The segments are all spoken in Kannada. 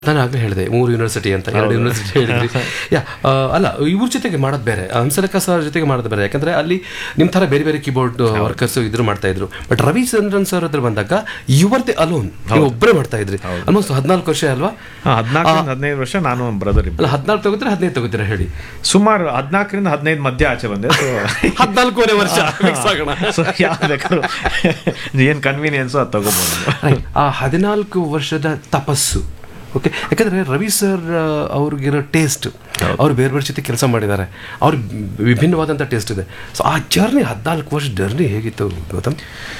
ನಾನು ಆಗಲೇ ಹೇಳಿದೆ ಮೂರು ಯೂನಿವರ್ಸಿಟಿ ಅಂತ ಎರಡು ಯೂನಿವರ್ಸಿಟಿ ಹೇಳಿದ್ರಿ ಯಾ ಆ, ಅಲ್ಲ ಇವ್ರ ಜೊತೆಗೆ ಮಾಡೋದು ಬೇರೆ ಹಂಸಲೇಖ ಸರ್ ಜೊತೆಗೆ ಮಾಡೋದು ಬೇರೆ ಯಾಕಂದ್ರೆ ಅಲ್ಲಿ ನಿಮ್ಮ ಥರ ಬೇರೆ ಬೇರೆ ಕೀಬೋರ್ಡ್ ವರ್ಕರ್ಸ್ ಇದ್ರು ಮಾಡ್ತಾ ಇದ್ರು ಬಟ್ ರವಿ ಚಂದ್ರನ್ ಸರ್ ಹತ್ರ ಬಂದಾಗ ಯುವರ್ ದಿ ಅಲೋನ್ ನೀವು ಒಬ್ಬರೇ ಮಾಡ್ತಾ ಇದ್ರಿ ಆಲ್ಮೋಸ್ಟ್ ಹದಿನಾಲ್ಕು ವರ್ಷ ಅಲ್ವಾ ಹದಿನಾಲ್ಕರಿಂದ ಹದಿನೈದು ವರ್ಷ ನಾನು ಬ್ರದರ್ ಇಬ್ಬರು ಅಲ್ಲ ಹದಿನಾಲ್ಕು ತಗೋತೀರಾ ಹದಿನೈದು ತಗೋತೀರಾ ಹೇಳಿ ಸುಮಾರು ಹದಿನಾಲ್ಕರಿಂದ ಹದಿನೈದು ಮಧ್ಯ ಆಚೆ ಬಂದೆ ಸೊ ಹದಿನಾಲ್ಕೂವರೆ ವರ್ಷ mix ಆಗೋಣ ಸೊ ಯಾವ್ದು ಬೇಕಾದ್ರೂ ಏನು ಕನ್ವೀನಿಯನ್ಸು ಅದು ತಗೋಬೋದು Right. ಆ ಹದಿನಾಲ್ಕು ವರ್ಷದ ತಪಸ್ಸು ಓಕೆ ಯಾಕಂದ್ರೆ ರವಿ ಸರ್ ಅವ್ರಿಗಿರೋ ಟೇಸ್ಟ್ ಅವ್ರು ಬೇರೆ ಬೇರೆ ಜೊತೆ ಕೆಲಸ ಮಾಡಿದ್ದಾರೆ ಅವ್ರ ವಿಭಿನ್ನವಾದಂಥ ಟೇಸ್ಟ್ ಇದೆ ಸೊ ಆ ಜರ್ನಿ ಹದಿನಾಲ್ಕು ವರ್ಷ ಜರ್ನಿ ಹೇಗಿತ್ತು ಗೌತಮ್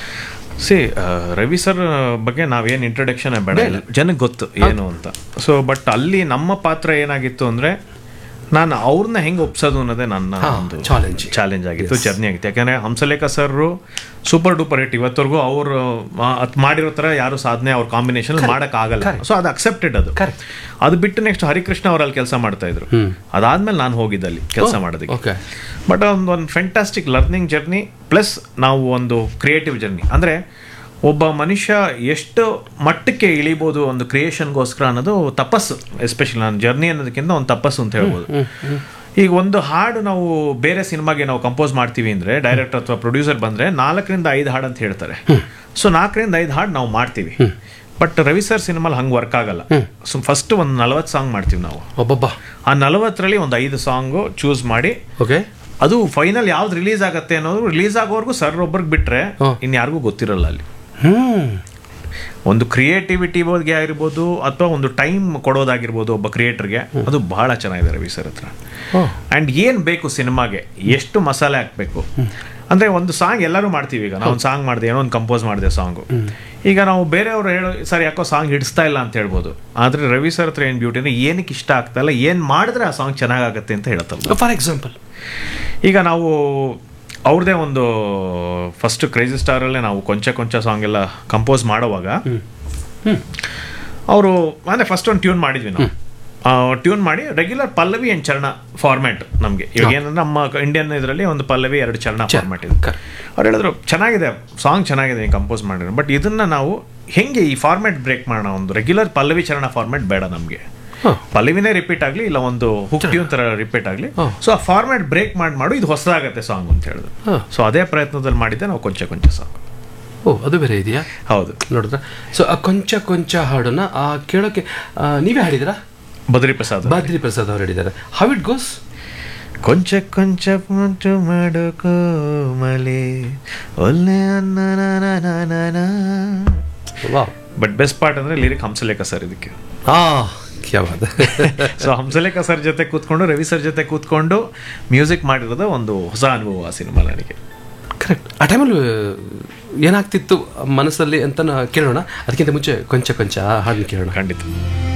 ಸಿ ರವಿ ಸರ್ ಬಗ್ಗೆ ನಾವೇನು ಇಂಟ್ರೊಡಕ್ಷನ್ ಬೇಡ ಜನಕ್ಕೆ ಗೊತ್ತು ಏನು ಅಂತ ಸೊ ಬಟ್ ಅಲ್ಲಿ ನಮ್ಮ ಪಾತ್ರ ಏನಾಗಿತ್ತು ಅಂದ್ರೆ ನಾನು ಅವ್ರನ್ನ ಹೆಂಗೆ ಒಪ್ಸೋದು ಅನ್ನೋದೇ ನನ್ನ ಒಂದು challenge. ಚಾಲೆಂಜ್ ಆಗಿತ್ತು ಜರ್ನಿ ಆಗಿತ್ತು ಯಾಕಂದ್ರೆ Hamsalekha sir super duper hit ಇವತ್ತವರೆಗೂ ಅವರು ಅದ್ ಮಾಡಿರೋ ಥರ ಯಾರು ಸಾಧನೆ ಅವ್ರ ಕಾಂಬಿನೇಷನ್ ಆಗಲ್ಲ ಸೊ ಅದು ಅಕ್ಸೆಪ್ಟೆಡ್ ಅದು Correct. ಅದು ಬಿಟ್ಟು ನೆಕ್ಸ್ಟ್ ಹರಿಕೃಷ್ಣ ಅವರಲ್ಲಿ ಕೆಲಸ ಮಾಡ್ತಾ ಇದ್ರು ಅದಾದ್ಮೇಲೆ ನಾನು ಹೋಗಿದ್ದೆ ಅಲ್ಲಿ ಕೆಲಸ ಮಾಡೋದಕ್ಕೆ ಓಕೆ ಬಟ್ ಒಂದು ಒಂದು ಫೆಂಟಾಸ್ಟಿಕ್ ಲರ್ನಿಂಗ್ ಜರ್ನಿ ಪ್ಲಸ್ ನಾವು ಒಂದು ಕ್ರಿಯೇಟಿವ್ ಜರ್ನಿ ಅಂದರೆ ಒಬ್ಬ ಮನುಷ್ಯ ಎಷ್ಟು ಮಟ್ಟಕ್ಕೆ ಇಳಿಬೋದು ಒಂದು ಕ್ರಿಯೇಷನ್ಗೋಸ್ಕರ ಅನ್ನೋದು ತಪಸ್ಸು ಎಸ್ಪೆಷಲಿ ನಾನು ಜರ್ನಿ ಅನ್ನೋದಕ್ಕಿಂತ ಒಂದು ತಪಸ್ಸು ಅಂತ ಹೇಳ್ಬೋದು ಈಗ ಒಂದು ಹಾಡು ನಾವು ಬೇರೆ ಸಿನಿಮಾಗೆ ನಾವು ಕಂಪೋಸ್ ಮಾಡ್ತೀವಿ ಅಂದರೆ ಡೈರೆಕ್ಟರ್ ಅಥವಾ ಪ್ರೊಡ್ಯೂಸರ್ ಬಂದರೆ ನಾಲ್ಕರಿಂದ ಐದು ಹಾಡು ಅಂತ ಹೇಳ್ತಾರೆ ಸೊ ನಾಲ್ಕರಿಂದ ಐದು ಹಾಡು ನಾವು ಮಾಡ್ತೀವಿ ಬಟ್ ರವಿ ಸರ್ ಸಿನಿಮಾಲ್ ಹಂಗೆ ವರ್ಕ್ ಆಗಲ್ಲ ಸೊ ಫಸ್ಟ್ ಒಂದು ನಲವತ್ತು ಸಾಂಗ್ ಮಾಡ್ತೀವಿ ನಾವು ಒಬ್ಬೊಬ್ಬ ಆ ನಲವತ್ತರಲ್ಲಿ ಒಂದು ಐದು ಸಾಂಗು ಚೂಸ್ ಮಾಡಿ ಓಕೆ ಅದು ಫೈನಲ್ ಯಾವ್ದು ರಿಲೀಸ್ ಆಗತ್ತೆ ಅನ್ನೋದು ರಿಲೀಸ್ ಆಗೋವರೆಗೂ ಸರ್ ಒಬ್ರಿಗೆ ಬಿಟ್ರೆ ಇನ್ಯಾರಿಗೂ ಗೊತ್ತಿರಲ್ಲ ಅಲ್ಲಿ ಹ್ಮ್ ಒಂದು ಕ್ರಿಯೇಟಿವಿಟಿ ಬಗ್ಗೆ ಆಗಿರ್ಬೋದು ಅಥವಾ ಒಂದು ಟೈಮ್ ಕೊಡೋದಾಗಿರ್ಬೋದು ಒಬ್ಬ ಕ್ರಿಯೇಟರ್ಗೆ ಅದು ಬಹಳ ಚೆನ್ನಾಗಿದೆ ರವಿ ಸರ್ ಹತ್ರ ಓ ಆ್ಯಂಡ್ ಏನು ಬೇಕು ಸಿನಿಮಾಗೆ ಎಷ್ಟು ಮಸಾಲೆ ಹಾಕಬೇಕು ಅಂದರೆ ಒಂದು ಸಾಂಗ್ ಎಲ್ಲರೂ ಮಾಡ್ತೀವಿ ಈಗ ನಾವು ಒಂದು ಸಾಂಗ್ ಮಾಡಿದೆ ಏನೋ ಒಂದು ಕಂಪೋಸ್ ಮಾಡಿದೆ ಸಾಂಗು ಈಗ ನಾವು ಬೇರೆಯವರು ಹೇಳೋ ಸರ್ ಯಾಕೋ ಸಾಂಗ್ ಹಿಡಿಸ್ತಾ ಇಲ್ಲ ಅಂತ ಹೇಳ್ಬೋದು ಆದರೆ ರವಿ ಸರ್ ಹತ್ರ ಏನು ಬ್ಯೂಟಿ ಅಂದರೆ ಏನಕ್ಕೆ ಇಷ್ಟ ಆಗ್ತಾ ಇಲ್ಲ ಏನು ಮಾಡಿದ್ರೆ ಆ ಸಾಂಗ್ ಚೆನ್ನಾಗಾಗತ್ತೆ ಅಂತ ಹೇಳ್ತಾರೆ ಫಾರ್ ಎಕ್ಸಾಂಪಲ್ ಈಗ ನಾವು ಅವ್ರದ್ದೇ ಒಂದು ಫಸ್ಟ್ ಕ್ರೇಜಿ ಸ್ಟಾರಲ್ಲೇ ನಾವು ಕೊಂಚ ಕೊಂಚ ಸಾಂಗ್ ಎಲ್ಲ ಕಂಪೋಸ್ ಮಾಡುವಾಗ ಅವರು ಅಂದರೆ ಫಸ್ಟ್ ಒಂದು ಟ್ಯೂನ್ ಮಾಡಿದ್ವಿ ನಾವು ಟ್ಯೂನ್ ಮಾಡಿ ರೆಗ್ಯುಲರ್ ಪಲ್ಲವಿ ಆ್ಯಂಡ್ ಚರಣ ಫಾರ್ಮ್ಯಾಟ್ ನಮಗೆ ಇವಾಗ ಏನಂದ್ರೆ ನಮ್ಮ ಇಂಡಿಯನ್ ಇದರಲ್ಲಿ ಒಂದು ಪಲ್ಲವಿ ಎರಡು ಚರಣ ಫಾರ್ಮ್ಯಾಟ್ ಇದೆ correct. ಅವ್ರು ಹೇಳಿದ್ರು ಚೆನ್ನಾಗಿದೆ ಸಾಂಗ್ ಚೆನ್ನಾಗಿದೆ ಕಂಪೋಸ್ ಮಾಡಿರೋ ಬಟ್ ಇದನ್ನ ನಾವು ಹೆಂಗೆ ಈ ಫಾರ್ಮ್ಯಾಟ್ ಬ್ರೇಕ್ ಮಾಡೋಣ ಒಂದು ರೆಗ್ಯುಲರ್ ಪಲ್ಲವಿ ಚರಣ ಫಾರ್ಮ್ಯಾಟ್ ಬೇಡ ನಮಗೆ ಹಾಂ ಪಲ್ಲವಿನೇ ರಿಪೀಟ್ ಆಗಲಿ ಇಲ್ಲ ಒಂದು ಹುಕ್ ಟ್ಯೂನ್ ಥರ ರಿಪೀಟ್ ಆಗಲಿ ಸೊ ಆ ಫಾರ್ಮ್ಯಾಟ್ ಬ್ರೇಕ್ ಮಾಡಿ ಮಾಡು ಇದು ಹೊಸದಾಗತ್ತೆ ಸಾಂಗ್ ಅಂತ ಹೇಳಿದ್ರು ಹಾಂ ಸೊ ಅದೇ ಪ್ರಯತ್ನದಲ್ಲಿ ಮಾಡಿದ್ದೆ ನಾವು ಕೊಂಚ ಕೊಂಚ ಸಾಂಗ್ ಓ ಅದು ಬೇರೆ ಇದೆಯಾ ಹೌದು ನೋಡಿದ್ರ ಸೊ ಆ ಕೊಂಚ ಕೊಂಚ ಹಾಡನ್ನ ಆ ಕೇಳೋಕೆ ಆ, ನೀವೇ ಹಾಡಿದ್ರಾ ಬದ್ರಿ ಪ್ರಸಾದ್ ಬಾದ್ರಿ ಪ್ರಸಾದ್ ಅವ್ರು ಹೇಳಿದ್ದಾರೆ ಹೌ ಇಟ್ ಗೋಸ್ ಕೊಂಚ ಕೊಂಚ ಮುಂಟು ಮಾಡು ಕೋಮಲೆ ಒಲ್ಲೆ ವಾವ್ ಬಟ್ ಬೆಸ್ಟ್ ಪಾರ್ಟ್ ಅಂದ್ರೆ ಲಿರಿಕ್ ಹಂಸಲೇಖ ಸರ್ ಇದಕ್ಕೆ ಆ ಕ್ಯಾ ಬಾತ್ ಸೊ ಹಂಸಲೇಖ ಸರ್ ಜೊತೆ ಕೂತ್ಕೊಂಡು ರವಿ ಸರ್ ಜೊತೆ ಕೂತ್ಕೊಂಡು ಮ್ಯೂಸಿಕ್ ಮಾಡಿರೋದು ಒಂದು ಹೊಸ ಅನುಭವ ಆ ಸಿನಿಮಾ ನನಗೆ ಕರೆಕ್ಟ್ ಆ ಟೈಮಲ್ಲಿ ಏನಾಗ್ತಿತ್ತು ಮನಸ್ಸಲ್ಲಿ ಅಂತ ನಾ ಕೇಳೋಣ ಅದಕ್ಕಿಂತ ಮುಂಚೆ ಕೊಂಚ ಕೊಂಚ ಆ ಹಾಡನ್ನ ಕೇಳೋಣ ಖಂಡಿತ